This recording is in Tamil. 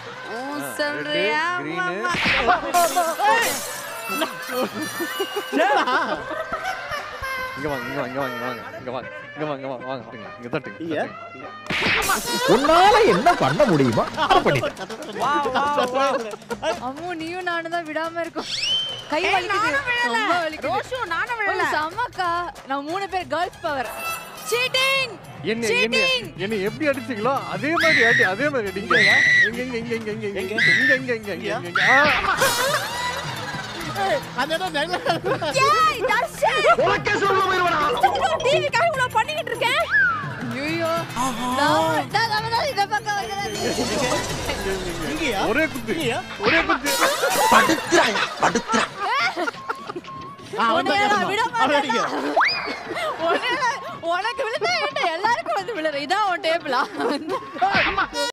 உம், சொல்றியா green. மாமா? இங்க வாங்க இங்க வாங்க இங்க வாங்க இங்க வாங்க இங்க வாங்க இங்க வாங்க வாங்க வாங்க இங்க தட்டுங்க இங்க? தட்டுங்க. உன்னால என்ன பண்ண முடியுமோ அதை பண்ணி அம்மு நீயும் நானும் தான் விடாம இருக்கோம் கை ஏய், வலிக்குது நானும் விழல. ரொம்ப வலிக்குது ரோஷு, நானும் ஓ, விழல. செம்மக்கா நான் மூணு பேர் கேர்ள்ஸ் பவர் சீட்டிங் என்ன என்ன என்ன எப்படி அடிச்சீங்களோ அதே மாதிரி அடி அதே மாதிரி அடிங்க இங்க இங்க இங்க இங்க இங்க இங்க இங்க இங்க இங்க இங்க இங்க இங்க ஆ. அந்த இடம் நல்லா ஏய், தர்ஷன்! இவ்வளவு டிவிக்காக இவ்வளவு பண்ணிக்கிட்டு இருக்கேன் ஐயோ நான் நான் நம்ம தான் இந்த பக்கம் வந்து இங்கயா ஒரே குத்து இங்கயா? ஒரே குத்து ஆ, அவன் தான் உன்னைய நான் கேட்கணும். விட அவன் மாட்டேன்டா. அடிக்க. உன்னைய நான் உனக்கு விழுந்தா என்ன எல்லாருக்கும் வந்து விழுற இதான் உன் டேபிளா